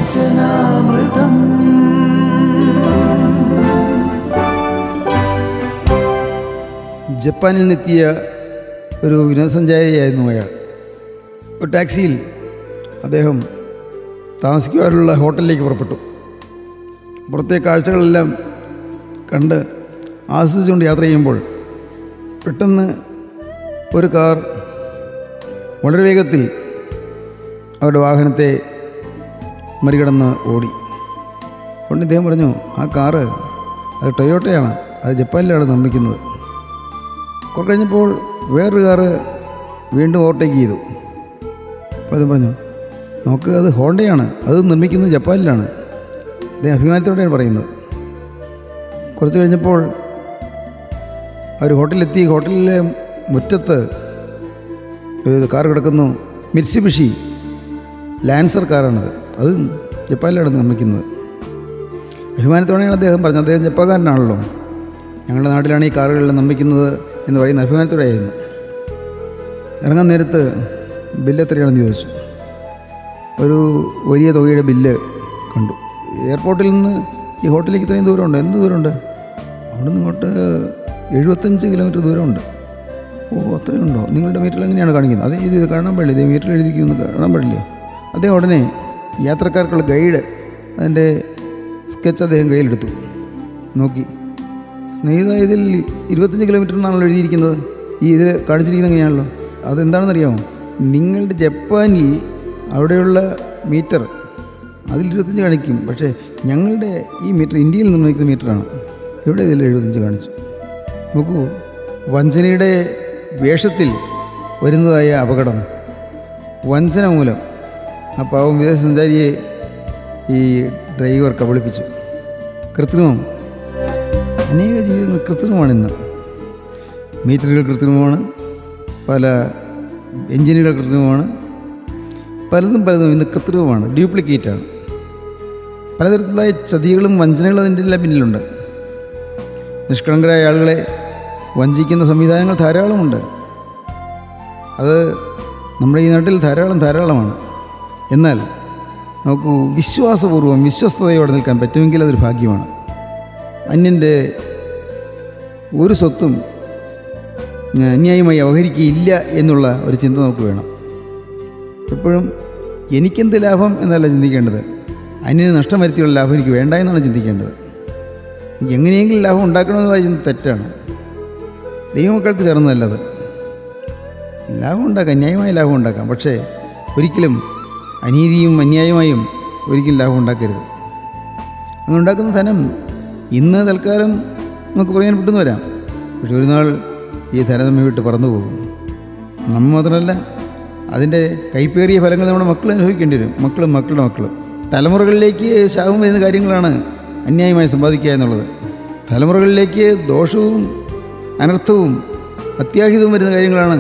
വചനാമൃതം ജപ്പാനിൽ നിന്നെത്തിയ ഒരു വിനോദസഞ്ചാരിയായിരുന്നു അയാൾ ഒരു ടാക്സിയിൽ അദ്ദേഹം താമസിക്കുവാനുള്ള ഹോട്ടലിലേക്ക് പുറപ്പെട്ടു പുറത്തെ കാഴ്ചകളെല്ലാം കണ്ട് ആസ്വദിച്ചുകൊണ്ട് യാത്ര ചെയ്യുമ്പോൾ പെട്ടെന്ന് ഒരു കാർ വളരെ വേഗത്തിൽ അവരുടെ വാഹനത്തെ മറികടന്ന് ഓടി അതുകൊണ്ട് ഇദ്ദേഹം പറഞ്ഞു ആ കാറ് അത് ടൊയോട്ടയാണ് അത് ജപ്പാനിലാണ് നിർമ്മിക്കുന്നത് കുറേ കഴിഞ്ഞപ്പോൾ വേറൊരു കാറ് വീണ്ടും ഓവർടേക്ക് ചെയ്തു അപ്പോൾ അത് പറഞ്ഞു നമുക്ക് അത് ഹോണ്ടയാണ് അത് നിർമ്മിക്കുന്നത് ജപ്പാനിലാണ് അദ്ദേഹം അഭിമാനത്തോടെയാണ് പറയുന്നത് കുറച്ച് കഴിഞ്ഞപ്പോൾ അവർ ഹോട്ടലിലെത്തി ഹോട്ടലിലെ മുറ്റത്ത് ഒരു കാർ കിടക്കുന്നു മിറ്റ്സിബിഷി ലാൻസർ കാറാണത് അത് ജപ്പാനിലാണ് നിർമ്മിക്കുന്നത് അഭിമാനത്തോടെയാണ് അദ്ദേഹം പറഞ്ഞത് അദ്ദേഹം ജപ്പാൻകാരനാണല്ലോ ഞങ്ങളുടെ നാട്ടിലാണ് ഈ കാറുകളെല്ലാം നിർമ്മിക്കുന്നത് എന്ന് പറയുന്ന അഭിമാനത്തോടെയായിരുന്നു ഇറങ്ങാൻ നേരത്ത് ബില്ല് എത്രയാണെന്ന് ചോദിച്ചു ഒരു വലിയ തുകയുടെ ബില്ല് കണ്ടു എയർപോർട്ടിൽ നിന്ന് ഈ ഹോട്ടലിലേക്ക് ഇത്രയും ദൂരമുണ്ട് എന്ത് ദൂരമുണ്ട് അവിടെ നിന്ന് ഇങ്ങോട്ട് എഴുപത്തഞ്ച് കിലോമീറ്റർ ദൂരമുണ്ട് ഓ അത്രയും ഉണ്ടോ നിങ്ങളുടെ മീറ്ററിൽ എങ്ങനെയാണ് കാണിക്കുന്നത് അതേ ഇത് കാണാൻ പാടില്ല ഇതേ മീറ്ററിൽ എഴുതിക്കുന്നത് കാണാൻ പാടില്ലേ അദ്ദേഹം ഉടനെ യാത്രക്കാർക്കുള്ള ഗൈഡ് അതിൻ്റെ സ്കെച്ച് അദ്ദേഹം കയ്യിലെടുത്തു നോക്കി സ്നേഹിത ഇതിൽ ഇരുപത്തഞ്ച് കിലോമീറ്ററിനാണല്ലോ എഴുതിയിരിക്കുന്നത് ഈ ഇത് കാണിച്ചിരിക്കുന്നത് എങ്ങനെയാണല്ലോ അതെന്താണെന്നറിയാമോ നിങ്ങളുടെ ജപ്പാനിൽ അവിടെയുള്ള മീറ്റർ അതിൽ ഇരുപത്തഞ്ച് കാണിക്കും പക്ഷേ ഞങ്ങളുടെ ഈ മീറ്റർ ഇന്ത്യയിൽ നിർണ്ണയിക്കുന്ന മീറ്ററാണ് ഇവിടെ ഇതിൽ എഴുപത്തഞ്ച് കാണിച്ചു നോക്കൂ വഞ്ചനയുടെ വേഷത്തിൽ വരുന്നതായ അപകടം വഞ്ചന മൂലം ആ പാവം വിദേശ സഞ്ചാരിയെ ഈ ഡ്രൈവർ കബളിപ്പിച്ചു കൃത്രിമം അനേക ജീവിതങ്ങൾ കൃത്രിമമാണ് ഇന്ന് മീറ്ററുകൾ കൃത്രിമമാണ് പല എഞ്ചിനുകൾ കൃത്രിമമാണ് പലതും പലതും ഇന്ന് കൃത്രിമമാണ് ഡ്യൂപ്ലിക്കേറ്റാണ് പലതരത്തിലായ ചതികളും വഞ്ചനകളും അതിൻ്റെ എല്ലാം പിന്നിലുണ്ട് നിഷ്കളങ്കരായ ആളുകളെ വഞ്ചിക്കുന്ന സംവിധാനങ്ങൾ ധാരാളമുണ്ട് അത് നമ്മുടെ ഈ നാട്ടിൽ ധാരാളം ധാരാളമാണ് എന്നാൽ നമുക്ക് വിശ്വാസപൂർവ്വം വിശ്വസ്തയോടെ നിൽക്കാൻ പറ്റുമെങ്കിൽ അതൊരു ഭാഗ്യമാണ് അന്യൻ്റെ ഒരു സ്വത്തും ഞാൻ അന്യായമായി അവഹരിക്കുകയില്ല എന്നുള്ള ഒരു ചിന്ത നമുക്ക് വേണം എപ്പോഴും എനിക്കെന്ത് ലാഭം എന്നല്ല ചിന്തിക്കേണ്ടത് അന്യന് നഷ്ടം വരുത്തിയുള്ള ലാഭം എനിക്ക് വേണ്ട എന്നാണ് ചിന്തിക്കേണ്ടത് എനിക്ക് എങ്ങനെയെങ്കിലും ലാഭം ഉണ്ടാക്കണമെന്നുള്ള ചിന്ത തെറ്റാണ് ദൈവമക്കൾക്ക് ചേർന്നതല്ലത് ലാഭം ഉണ്ടാക്കാം ന്യായമായ ലാഭം ഉണ്ടാക്കാം പക്ഷേ ഒരിക്കലും അനീതിയും അന്യായമായും ഒരിക്കലും ലാഭം ഉണ്ടാക്കരുത് അങ്ങനെ ഉണ്ടാക്കുന്ന ധനം ഇന്ന് തൽക്കാലം നമുക്ക് പ്രയോജനപ്പെട്ടെന്ന് വരാം പക്ഷെ ഒരു നാൾ ഈ ധനം നമ്മെ വിട്ട് പറന്നു പോകും നമ്മൾ മാത്രമല്ല അതിൻ്റെ കൈപ്പേറിയ ഫലങ്ങൾ നമ്മുടെ മക്കൾ അനുഭവിക്കേണ്ടി വരും മക്കളും മക്കളുടെ മക്കളും തലമുറകളിലേക്ക് ശാപം വരുന്ന കാര്യങ്ങളാണ് അന്യായമായി സമ്പാദിക്കുക എന്നുള്ളത് തലമുറകളിലേക്ക് ദോഷവും അനർത്ഥവും അത്യാഹിതവും വരുന്ന കാര്യങ്ങളാണ്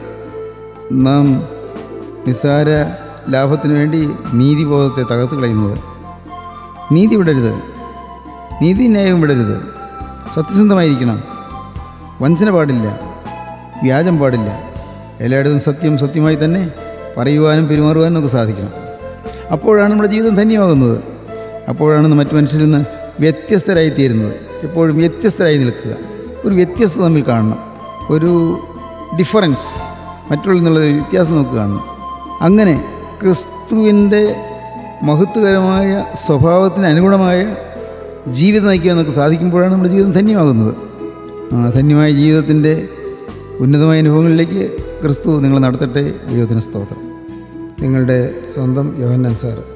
നാം നിസ്സാര ലാഭത്തിന് വേണ്ടി നീതിബോധത്തെ തകർത്ത് കളയുന്നത് നീതി വിടരുത് നീതി ന്യായവും വിടരുത് സത്യസന്ധമായിരിക്കണം വഞ്ചന പാടില്ല വ്യാജം പാടില്ല എല്ലായിടത്തും സത്യം സത്യമായി തന്നെ പറയുവാനും പെരുമാറുവാനും നമുക്ക് സാധിക്കണം അപ്പോഴാണ് നമ്മുടെ ജീവിതം ധന്യമാകുന്നത് അപ്പോഴാണ് മറ്റു മനുഷ്യരിൽ നിന്ന് വ്യത്യസ്തരായി തീരുന്നത് എപ്പോഴും വ്യത്യസ്തരായി നിൽക്കുക ഒരു വ്യത്യസ്തത തമ്മിൽ കാണണം ഒരു ഡിഫറൻസ് മറ്റുള്ള നിന്നുള്ള ഒരു വ്യത്യാസം നമുക്ക് കാണണം അങ്ങനെ ക്രിസ്തുവിൻ്റെ മഹത്വകരമായ സ്വഭാവത്തിന് അനുഗുണമായ ജീവിതം നയിക്കാൻ നമുക്ക് സാധിക്കുമ്പോഴാണ് നമ്മുടെ ജീവിതം ധന്യമാകുന്നത് ആ ധന്യമായ ജീവിതത്തിൻ്റെ ഉന്നതമായ അനുഭവങ്ങളിലേക്ക് ക്രിസ്തു നിങ്ങളെ നടത്തട്ടെ ദൈവത്തിന് സ്തോത്രം നിങ്ങളുടെ സ്വന്തം യോഹന്നാൻ സാറ്